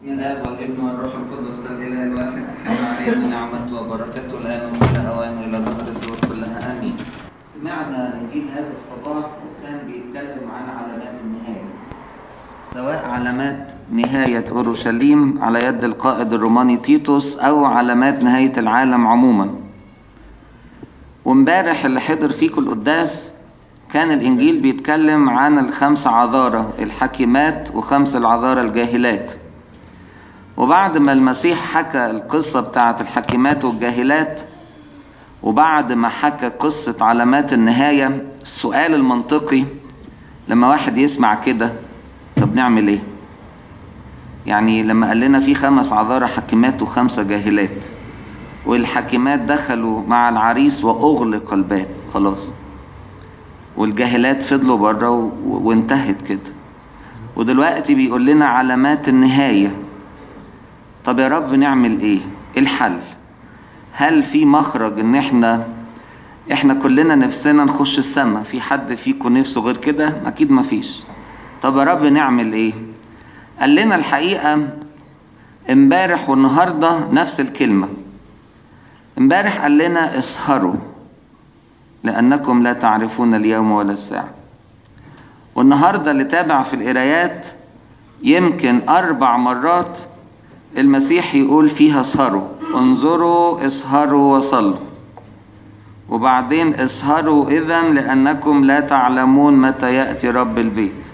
من الاب والابن والروح القدس الاله الواحد حل علينا نعمته وبركته الان وكل اوان الى ظهر الدور كلها امين. سمعنا انجيل هذا الصباح وكان بيتكلم عن علامات النهايه. سواء علامات نهايه اورشليم على يد القائد الروماني تيتوس او علامات نهايه العالم عموما. وامبارح اللي حضر فيكم القداس كان الانجيل بيتكلم عن الخمس عذارى الحكيمات وخمس العذارى الجاهلات. وبعد ما المسيح حكى القصة بتاعت الحكيمات والجاهلات وبعد ما حكى قصة علامات النهاية السؤال المنطقي لما واحد يسمع كده طب نعمل ايه يعني لما قال لنا في خمس عذارى حكيمات وخمسة جاهلات والحكيمات دخلوا مع العريس وأغلق الباب خلاص والجاهلات فضلوا بره و... وانتهت كده ودلوقتي بيقول لنا علامات النهايه طب يا رب نعمل ايه ايه الحل هل في مخرج ان احنا احنا كلنا نفسنا نخش السماء في حد فيكم نفسه غير كده اكيد مفيش طب يا رب نعمل ايه قال لنا الحقيقة امبارح والنهاردة نفس الكلمة امبارح قال لنا اسهروا لأنكم لا تعرفون اليوم ولا الساعة والنهاردة اللي تابع في القرايات يمكن أربع مرات المسيح يقول فيها اسهروا انظروا اسهروا وصلوا وبعدين اسهروا اذا لانكم لا تعلمون متى ياتي رب البيت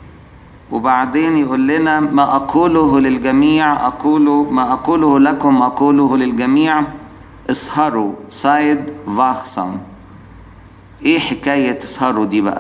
وبعدين يقول لنا ما اقوله للجميع اقوله ما اقوله لكم اقوله للجميع اسهروا سايد فاخسام ايه حكايه اسهروا دي بقى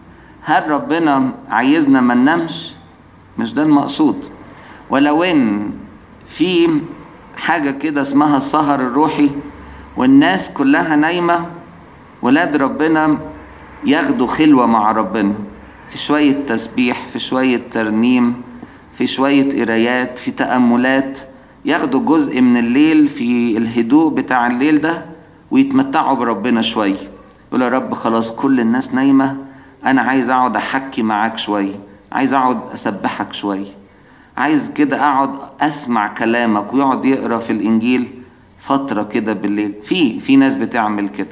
هل ربنا عايزنا ما ننامش مش ده المقصود ولو ان في حاجة كده اسمها السهر الروحي والناس كلها نايمة ولاد ربنا ياخدوا خلوة مع ربنا في شوية تسبيح في شوية ترنيم في شوية قرايات في تأملات ياخدوا جزء من الليل في الهدوء بتاع الليل ده ويتمتعوا بربنا شوية يقول يا رب خلاص كل الناس نايمة أنا عايز أقعد أحكي معاك شوية عايز أقعد أسبحك شوية عايز كده اقعد اسمع كلامك ويقعد يقرا في الانجيل فتره كده بالليل في في ناس بتعمل كده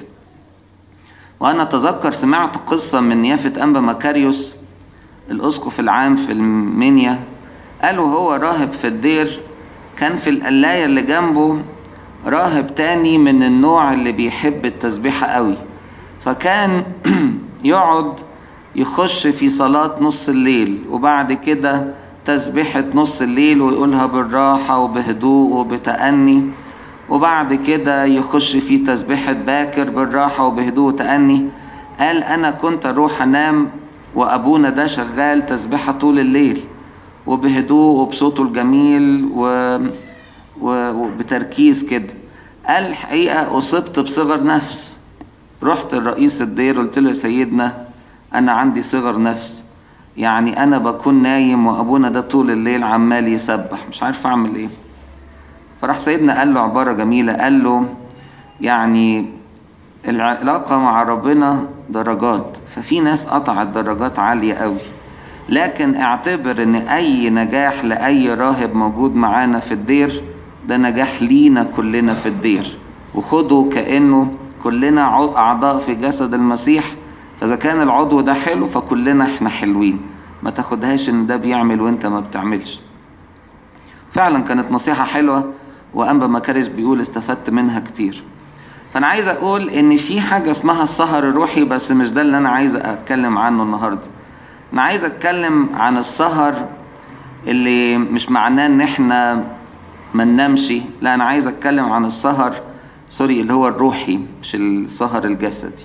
وانا اتذكر سمعت قصه من يافت انبا مكاريوس الاسقف العام في المنيا قالوا هو راهب في الدير كان في القلاية اللي جنبه راهب تاني من النوع اللي بيحب التسبيحة قوي فكان يقعد يخش في صلاة نص الليل وبعد كده تسبيحة نص الليل ويقولها بالراحة وبهدوء وبتأني وبعد كده يخش في تسبيحة باكر بالراحة وبهدوء وتأني قال أنا كنت أروح أنام وأبونا ده شغال تسبيحة طول الليل وبهدوء وبصوته الجميل و... و... وبتركيز كده قال الحقيقة أصبت بصغر نفس رحت الرئيس الدير قلت له يا سيدنا أنا عندي صغر نفس يعني انا بكون نايم وابونا ده طول الليل عمال يسبح مش عارف اعمل ايه فراح سيدنا قال له عبارة جميلة قال له يعني العلاقة مع ربنا درجات ففي ناس قطعت درجات عالية قوي لكن اعتبر ان اي نجاح لاي راهب موجود معانا في الدير ده نجاح لينا كلنا في الدير وخده كأنه كلنا اعضاء في جسد المسيح فاذا كان العضو ده حلو فكلنا احنا حلوين ما تاخدهاش ان ده بيعمل وانت ما بتعملش فعلا كانت نصيحة حلوة وانبا مكارس بيقول استفدت منها كتير فانا عايز اقول ان في حاجة اسمها السهر الروحي بس مش ده اللي انا عايز اتكلم عنه النهاردة انا عايز اتكلم عن السهر اللي مش معناه ان احنا ما ننامش لا انا عايز اتكلم عن السهر سوري اللي هو الروحي مش السهر الجسدي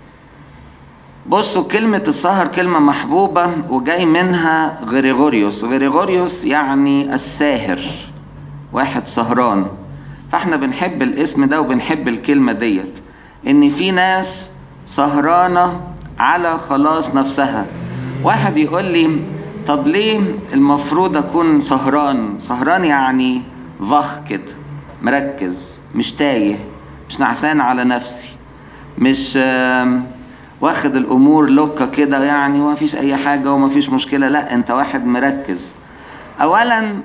بصوا كلمة السهر كلمة محبوبة وجاي منها غريغوريوس غريغوريوس يعني الساهر واحد سهران فاحنا بنحب الاسم ده وبنحب الكلمة ديت ان في ناس سهرانة على خلاص نفسها واحد يقول لي طب ليه المفروض اكون سهران سهران يعني فخ كده مركز مش تايه مش نعسان على نفسي مش واخد الامور لوكا كده يعني وما فيش اي حاجه وما فيش مشكله لا انت واحد مركز اولا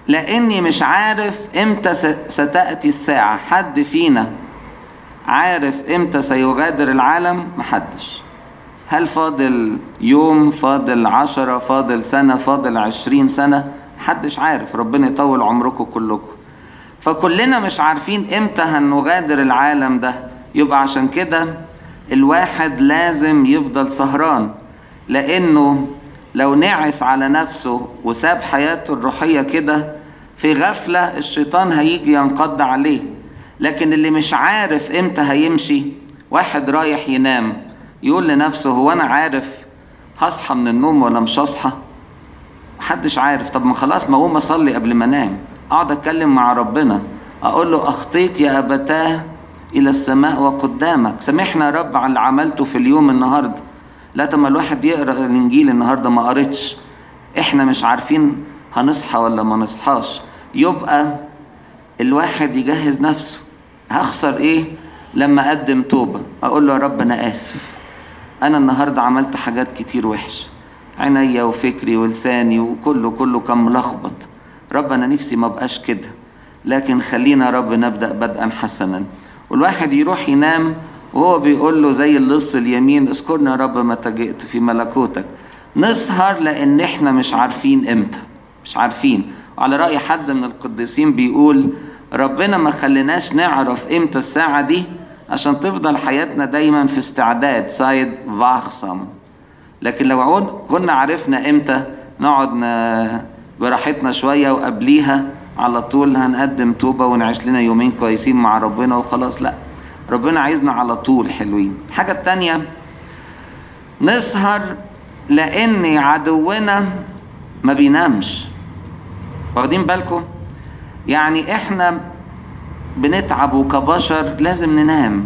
لاني مش عارف امتى ستاتي الساعه حد فينا عارف امتى سيغادر العالم محدش هل فاضل يوم فاضل عشرة فاضل سنة فاضل عشرين سنة محدش عارف ربنا يطول عمركم كلكم فكلنا مش عارفين امتى هنغادر العالم ده يبقى عشان كده الواحد لازم يفضل سهران لانه لو نعس على نفسه وساب حياته الروحية كده في غفلة الشيطان هيجي ينقض عليه لكن اللي مش عارف امتى هيمشي واحد رايح ينام يقول لنفسه هو انا عارف هصحى من النوم ولا مش هصحى محدش عارف طب ما خلاص ما اقوم اصلي قبل ما انام اقعد اتكلم مع ربنا اقول له اخطيت يا ابتاه الى السماء وقدامك سامحنا يا رب على اللي عملته في اليوم النهارده لا طب ما الواحد يقرا الانجيل النهارده ما قريتش احنا مش عارفين هنصحى ولا ما نصحاش يبقى الواحد يجهز نفسه هخسر ايه لما اقدم توبه اقول له يا رب انا اسف انا النهارده عملت حاجات كتير وحشه عينيا وفكري ولساني وكله كله كان ملخبط رب انا نفسي ما بقاش كده لكن خلينا يا رب نبدا بدءا حسنا والواحد يروح ينام وهو بيقول له زي اللص اليمين اذكرنا يا رب متى جئت في ملكوتك نسهر لان احنا مش عارفين امتى مش عارفين وعلى راي حد من القديسين بيقول ربنا ما خليناش نعرف امتى الساعه دي عشان تفضل حياتنا دايما في استعداد سايد فاخسم لكن لو عود كنا عرفنا امتى نقعد براحتنا شويه وقبليها على طول هنقدم توبه ونعيش لنا يومين كويسين مع ربنا وخلاص لا ربنا عايزنا على طول حلوين الحاجه التانيه نسهر لان عدونا ما بينامش واخدين بالكم يعني احنا بنتعب وكبشر لازم ننام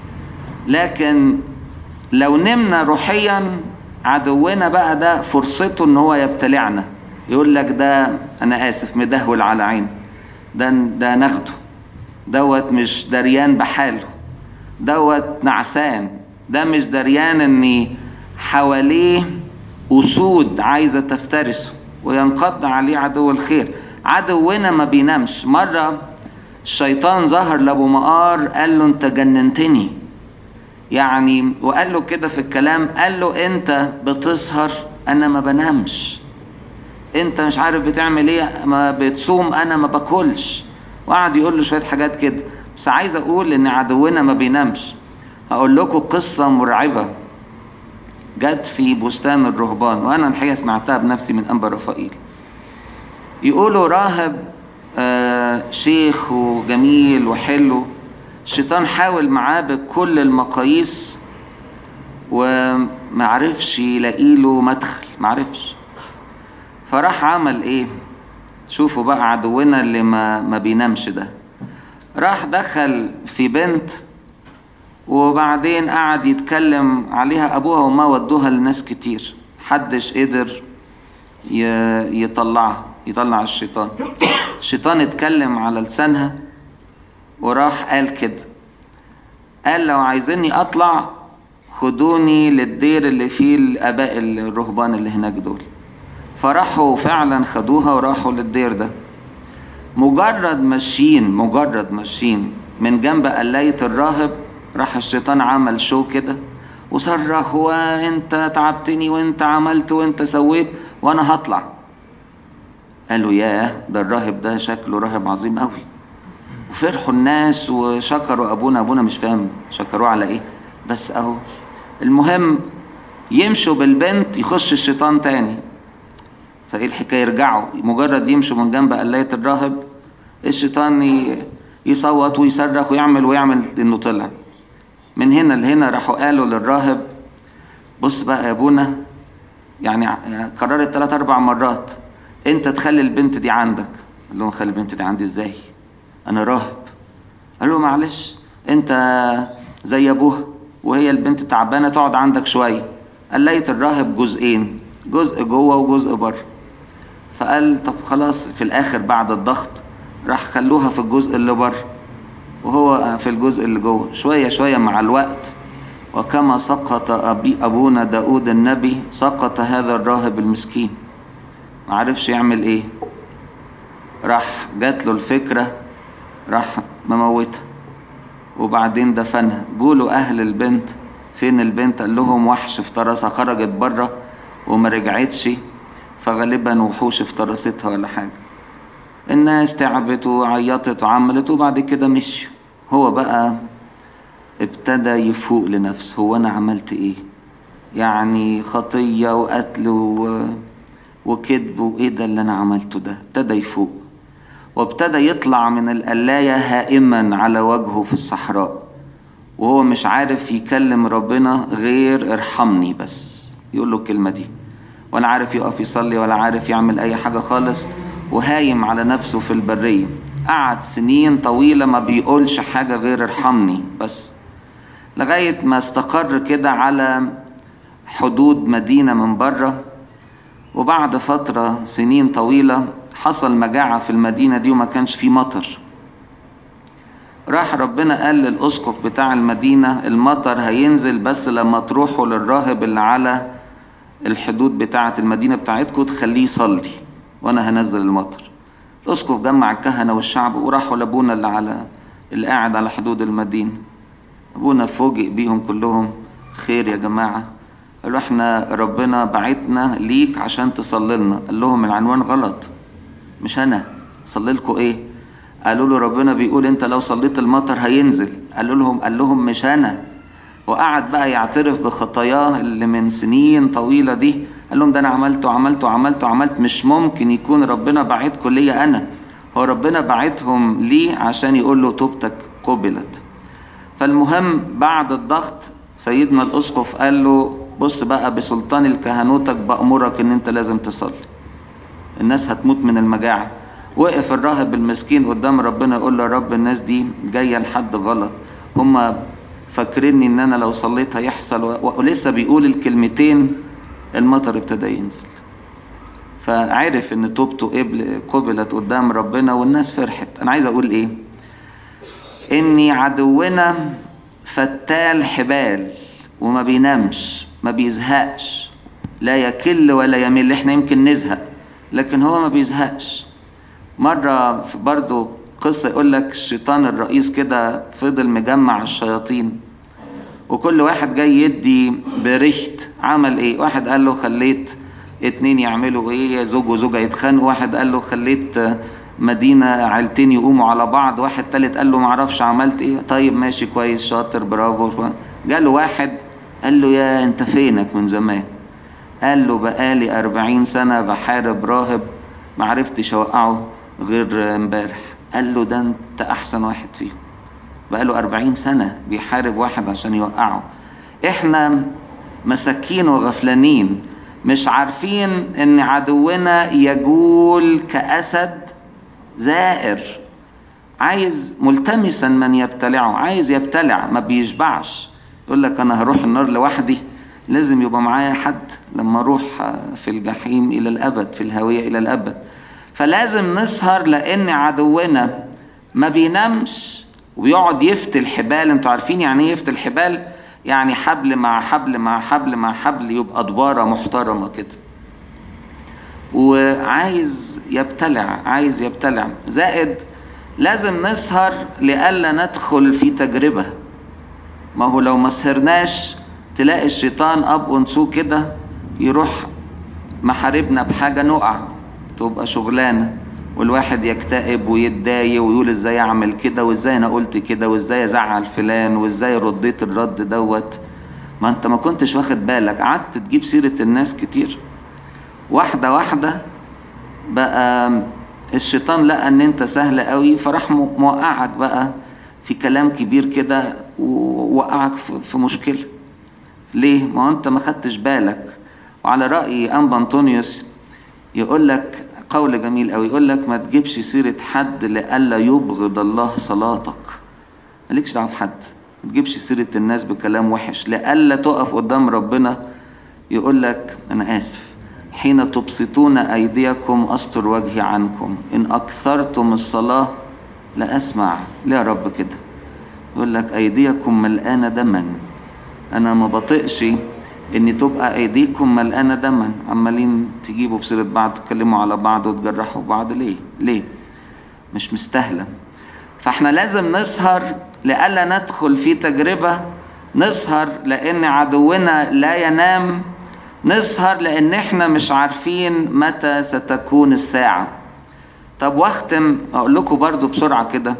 لكن لو نمنا روحيا عدونا بقى ده فرصته ان هو يبتلعنا يقول لك ده انا اسف مدهول على عين ده ده ناخده دوت مش دريان بحاله دوت نعسان ده مش دريان ان حواليه اسود عايزه تفترسه وينقض عليه عدو الخير عدونا ما بينامش مره الشيطان ظهر لابو مقار قال له انت جننتني يعني وقال له كده في الكلام قال له انت بتسهر انا ما بنامش انت مش عارف بتعمل ايه ما بتصوم انا ما باكلش وقعد يقول له شويه حاجات كده بس عايز اقول ان عدونا ما بينامش هقول لكم قصه مرعبه جت في بستان الرهبان وانا الحقيقه سمعتها بنفسي من انبا رفائيل يقولوا راهب آه شيخ وجميل وحلو الشيطان حاول معاه بكل المقاييس ومعرفش يلاقي له مدخل معرفش فراح عمل ايه شوفوا بقى عدونا اللي ما, ما بينامش ده راح دخل في بنت وبعدين قعد يتكلم عليها ابوها وما ودوها لناس كتير محدش قدر يطلعها يطلع الشيطان الشيطان اتكلم على لسانها وراح قال كده قال لو عايزيني اطلع خدوني للدير اللي فيه الاباء الرهبان اللي هناك دول فراحوا فعلا خدوها وراحوا للدير ده مجرد ماشيين مجرد ماشيين من جنب قلاية الراهب راح الشيطان عمل شو كده وصرخ وانت تعبتني وانت عملت وانت سويت وانا هطلع قالوا ياه ده الراهب ده شكله راهب عظيم قوي وفرحوا الناس وشكروا ابونا ابونا مش فاهم شكروه على ايه بس اهو المهم يمشوا بالبنت يخش الشيطان تاني فايه الحكايه يرجعوا مجرد يمشوا من جنب قلايه الراهب الشيطان يصوت ويصرخ ويعمل ويعمل انه طلع من هنا لهنا راحوا قالوا للراهب بص بقى يا ابونا يعني قررت ثلاث اربع مرات انت تخلي البنت دي عندك قال لهم خلي البنت دي عندي ازاي انا راهب قال له معلش انت زي ابوها وهي البنت تعبانه تقعد عندك شويه قليت الراهب جزئين جزء جوه وجزء بره فقال طب خلاص في الاخر بعد الضغط راح خلوها في الجزء اللي بره وهو في الجزء اللي جوه شويه شويه مع الوقت وكما سقط أبي أبونا داود النبي سقط هذا الراهب المسكين معرفش يعمل ايه راح جات له الفكرة راح مموتها وبعدين دفنها جوله أهل البنت فين البنت قال لهم وحش افترسها خرجت بره وما رجعتش فغالبا وحوش افترستها ولا حاجة الناس تعبت وعيطت وعملت وبعد كده مشوا هو بقى ابتدى يفوق لنفسه هو انا عملت ايه يعني خطية وقتل و... وكذب وايه ده اللي انا عملته ده ابتدى يفوق وابتدى يطلع من القلاية هائما على وجهه في الصحراء وهو مش عارف يكلم ربنا غير ارحمني بس يقول له الكلمة دي ولا عارف يقف يصلي ولا عارف يعمل اي حاجة خالص وهايم على نفسه في البرية قعد سنين طويلة ما بيقولش حاجة غير ارحمني بس لغاية ما استقر كده على حدود مدينة من بره وبعد فترة سنين طويلة حصل مجاعة في المدينة دي وما كانش فيه مطر راح ربنا قال للأسقف بتاع المدينة المطر هينزل بس لما تروحوا للراهب اللي على الحدود بتاعة المدينة بتاعتكم تخليه يصلي وأنا هنزل المطر الأسقف جمع الكهنة والشعب وراحوا لأبونا اللي على اللي قاعد على حدود المدينة أبونا فوجئ بيهم كلهم خير يا جماعة قالوا احنا ربنا بعتنا ليك عشان تصلي لنا قال لهم العنوان غلط مش أنا صلي لكم إيه قالوا له ربنا بيقول انت لو صليت المطر هينزل قالوا لهم قال لهم مش انا وقعد بقى يعترف بخطاياه اللي من سنين طويله دي قال لهم ده انا عملت وعملت وعملت وعملت مش ممكن يكون ربنا بعتكم ليا انا هو ربنا بعتهم ليه عشان يقول له توبتك قبلت فالمهم بعد الضغط سيدنا الاسقف قال له بص بقى بسلطان الكهنوتك بأمرك ان انت لازم تصلي الناس هتموت من المجاعه وقف الراهب المسكين قدام ربنا يقول له يا رب الناس دي جايه لحد غلط هم فاكريني ان انا لو صليت هيحصل و... ولسه بيقول الكلمتين المطر ابتدى ينزل فعرف ان توبته قبل قبلت قدام ربنا والناس فرحت انا عايز اقول ايه اني عدونا فتال حبال وما بينامش ما بيزهقش لا يكل ولا يمل احنا يمكن نزهق لكن هو ما بيزهقش مرة برضو قصة يقول لك الشيطان الرئيس كده فضل مجمع الشياطين وكل واحد جاي يدي بريحت عمل ايه واحد قال له خليت اتنين يعملوا ايه زوج وزوجة يتخانقوا واحد قال له خليت مدينة عيلتين يقوموا على بعض واحد تالت قال له معرفش عملت ايه طيب ماشي كويس شاطر برافو جاله واحد قال له يا انت فينك من زمان قال له بقالي أربعين سنة بحارب راهب معرفتش اوقعه غير امبارح قال له ده انت احسن واحد فيهم بقاله أربعين سنة بيحارب واحد عشان يوقعه احنا مساكين وغفلانين مش عارفين ان عدونا يجول كأسد زائر عايز ملتمسا من يبتلعه عايز يبتلع ما بيشبعش يقول لك انا هروح النار لوحدي لازم يبقى معايا حد لما اروح في الجحيم الى الابد في الهوية الى الابد فلازم نسهر لان عدونا ما بينامش ويقعد يفتل حبال انتوا عارفين يعني ايه يفتل حبال يعني حبل مع حبل مع حبل مع حبل يبقى دبارة محترمة كده وعايز يبتلع عايز يبتلع زائد لازم نسهر لئلا ندخل في تجربة ما هو لو ما سهرناش تلاقي الشيطان اب ونسو كده يروح محاربنا بحاجة نقع تبقى شغلانة والواحد يكتئب ويتضايق ويقول ازاي اعمل كده وازاي انا قلت كده وازاي ازعل فلان وازاي رديت الرد دوت ما انت ما كنتش واخد بالك قعدت تجيب سيرة الناس كتير واحدة واحدة بقى الشيطان لقى ان انت سهل قوي فراح موقعك بقى في كلام كبير كده ووقعك في مشكلة ليه؟ ما انت ما خدتش بالك وعلى رأي أنبا أنطونيوس يقول لك قول جميل قوي يقول لك ما تجيبش سيرة حد لئلا يبغض الله صلاتك مالكش دعوة بحد ما تجيبش سيرة الناس بكلام وحش لئلا تقف قدام ربنا يقول لك أنا آسف حين تبسطون أيديكم أستر وجهي عنكم إن أكثرتم الصلاة لا أسمع ليه يا رب كده يقول لك أيديكم ملقانة دما أنا ما بطيقش ان تبقى ايديكم ملقانه دما عمالين تجيبوا في سيره بعض تتكلموا على بعض وتجرحوا بعض ليه ليه مش مستاهلة فاحنا لازم نسهر لئلا ندخل في تجربة نسهر لأن عدونا لا ينام نسهر لأن احنا مش عارفين متى ستكون الساعة طب واختم أقول لكم برضو بسرعة كده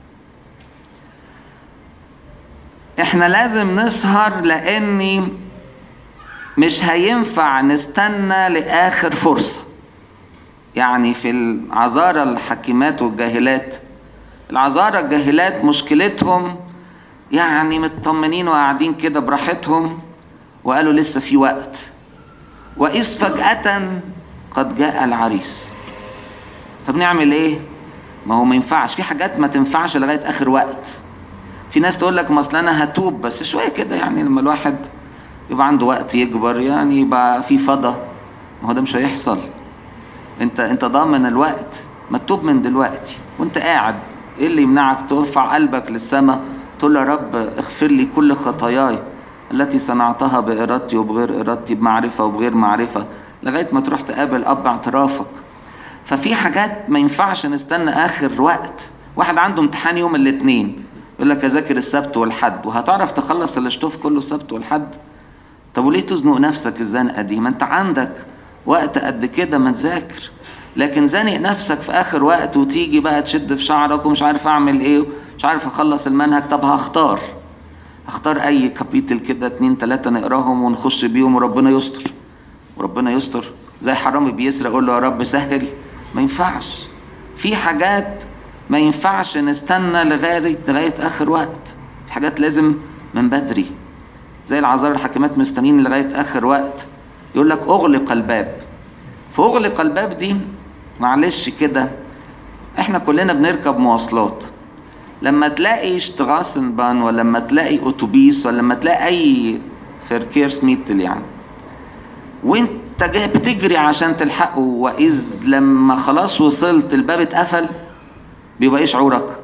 احنا لازم نسهر لأني مش هينفع نستنى لآخر فرصة يعني في العذارى الحكيمات والجاهلات العذارى الجاهلات مشكلتهم يعني مطمنين وقاعدين كده براحتهم وقالوا لسه في وقت وإذ فجأة قد جاء العريس طب نعمل ايه ما هو ما ينفعش في حاجات ما تنفعش لغاية آخر وقت في ناس تقول لك ما اصل انا هتوب بس شوية كده يعني لما الواحد يبقى عنده وقت يكبر يعني يبقى في فضا ما هو ده مش هيحصل انت انت ضامن الوقت ما تتوب من دلوقتي وانت قاعد ايه اللي يمنعك ترفع قلبك للسماء تقول يا رب اغفر لي كل خطاياي التي صنعتها بإرادتي وبغير إرادتي بمعرفة وبغير معرفة لغاية ما تروح تقابل أب اعترافك ففي حاجات ما ينفعش نستنى آخر وقت واحد عنده امتحان يوم الاثنين يقول لك أذاكر السبت والحد وهتعرف تخلص الاشطوف كله السبت والحد طب وليه تزنق نفسك الزنقة دي ما انت عندك وقت قد كده ما تذاكر لكن زانق نفسك في اخر وقت وتيجي بقى تشد في شعرك ومش عارف اعمل ايه مش عارف اخلص المنهج طب هختار هختار اي كابيتل كده اتنين تلاتة نقراهم ونخش بيهم وربنا يستر وربنا يستر زي حرامي بيسرق يقول له يا رب سهل ما ينفعش في حاجات ما ينفعش نستنى لغاية لغاية آخر وقت في حاجات لازم من بدري زي العذارى الحاكمات مستنيين لغاية آخر وقت يقول لك أغلق الباب فأغلق الباب دي معلش كده احنا كلنا بنركب مواصلات لما تلاقي شتغاسنبان ولا لما تلاقي اتوبيس ولا لما تلاقي اي فركيرس ميتل يعني وانت جاي بتجري عشان تلحقه واذ لما خلاص وصلت الباب اتقفل بيبقى ايه شعورك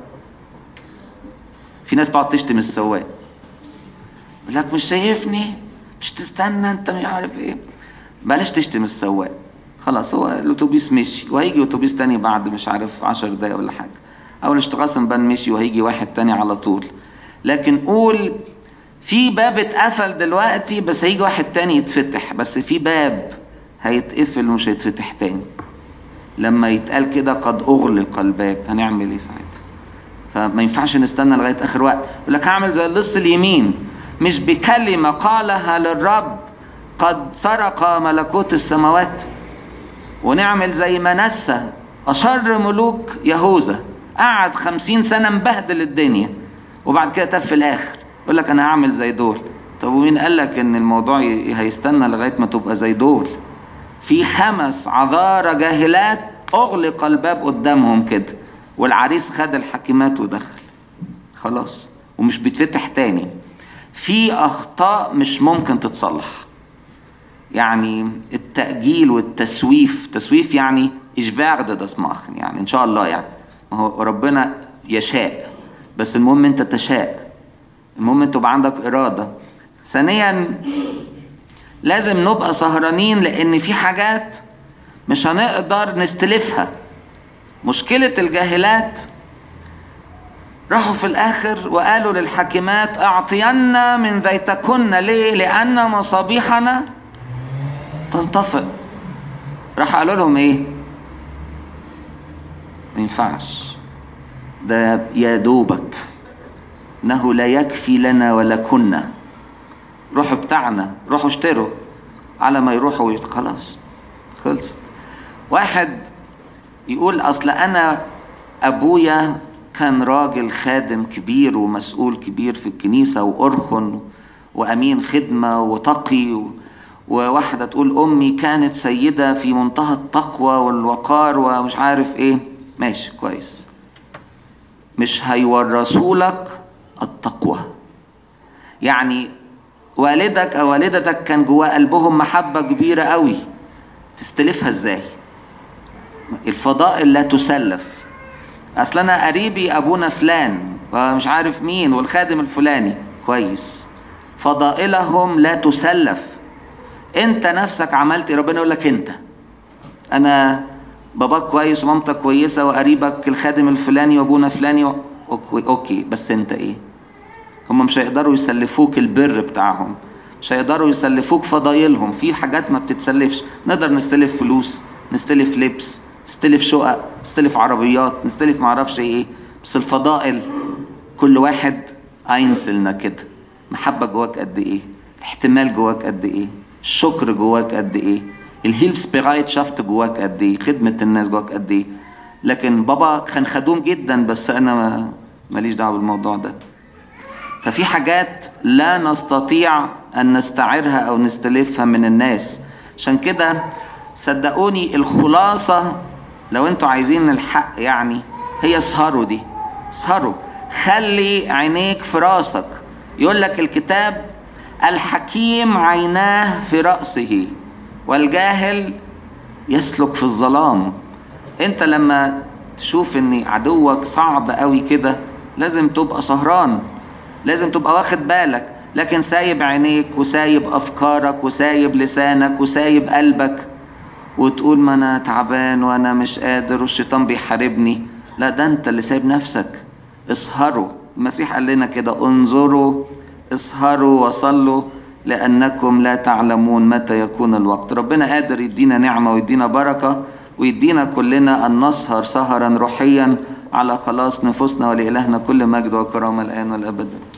في ناس تقعد تشتم السواق يقول لك مش شايفني مش تستنى انت مش عارف ايه بلاش تشتم السواق خلاص هو الاتوبيس مشي وهيجي اتوبيس تاني بعد مش عارف عشر دقايق ولا حاجه او الاشتغاسن بان مشي وهيجي واحد تاني على طول لكن قول في باب اتقفل دلوقتي بس هيجي واحد تاني يتفتح بس في باب هيتقفل ومش هيتفتح تاني لما يتقال كده قد اغلق الباب هنعمل ايه ساعتها فما ينفعش نستنى لغايه اخر وقت يقول لك هعمل زي اللص اليمين مش بكلمه قالها للرب قد سرق ملكوت السماوات ونعمل زي منسى أشر ملوك يهوذا قعد خمسين سنة مبهدل الدنيا وبعد كده تف في الآخر يقول لك أنا هعمل زي دول طب ومين قال لك إن الموضوع هيستنى لغاية ما تبقى زي دول في خمس عذارى جاهلات أغلق الباب قدامهم كده والعريس خد الحكيمات ودخل خلاص ومش بيتفتح تاني في أخطاء مش ممكن تتصلح يعني التأجيل والتسويف تسويف يعني إشباع ده machen يعني إن شاء الله يعني ما هو ربنا يشاء بس المهم أنت تشاء المهم أنت تبقى عندك إرادة ثانيا لازم نبقى سهرانين لأن في حاجات مش هنقدر نستلفها مشكلة الجاهلات راحوا في الآخر وقالوا للحاكمات أعطينا من ذيتكن ليه؟ لأن مصابيحنا تنطفئ راح قالوا لهم ايه ما ينفعش ده يا دوبك انه لا يكفي لنا ولا كنا روحوا بتاعنا روحوا اشتروا على ما يروحوا خلاص خلصت واحد يقول اصل انا ابويا كان راجل خادم كبير ومسؤول كبير في الكنيسة وأرخن وأمين خدمة وتقي و... وواحدة تقول أمي كانت سيدة في منتهى التقوى والوقار ومش عارف إيه ماشي كويس مش هيورثوا لك التقوى يعني والدك أو والدتك كان جوا قلبهم محبة كبيرة قوي تستلفها إزاي الفضائل لا تسلف أصل أنا قريبي أبونا فلان ومش عارف مين والخادم الفلاني كويس فضائلهم لا تسلف انت نفسك عملت ربنا يقول لك انت انا باباك كويس ومامتك كويسة وقريبك الخادم الفلاني وابونا فلاني و... أوكي, أوكي بس أنت إيه؟ هم مش هيقدروا يسلفوك البر بتاعهم مش هيقدروا يسلفوك فضايلهم في حاجات ما بتتسلفش نقدر نستلف فلوس نستلف لبس نستلف شقق نستلف عربيات نستلف معرفش ايه بس الفضائل كل واحد اينسلنا كده محبة جواك قد ايه احتمال جواك قد ايه الشكر جواك قد ايه الهيلف سبيرايت شافت جواك قد ايه خدمة الناس جواك قد ايه لكن بابا كان خدوم جدا بس انا ما ماليش دعوه بالموضوع ده ففي حاجات لا نستطيع ان نستعيرها او نستلفها من الناس عشان كده صدقوني الخلاصه لو انتوا عايزين الحق يعني هي اسهروا دي اسهروا خلي عينيك في راسك يقول لك الكتاب الحكيم عيناه في راسه والجاهل يسلك في الظلام انت لما تشوف ان عدوك صعب قوي كده لازم تبقى سهران لازم تبقى واخد بالك لكن سايب عينيك وسايب افكارك وسايب لسانك وسايب قلبك وتقول ما انا تعبان وانا مش قادر والشيطان بيحاربني لا ده انت اللي سايب نفسك اسهروا المسيح قال لنا كده انظروا اسهروا وصلوا لانكم لا تعلمون متى يكون الوقت ربنا قادر يدينا نعمه ويدينا بركه ويدينا كلنا ان نسهر سهرا روحيا على خلاص نفوسنا ولإلهنا كل مجد وكرامه الان والابد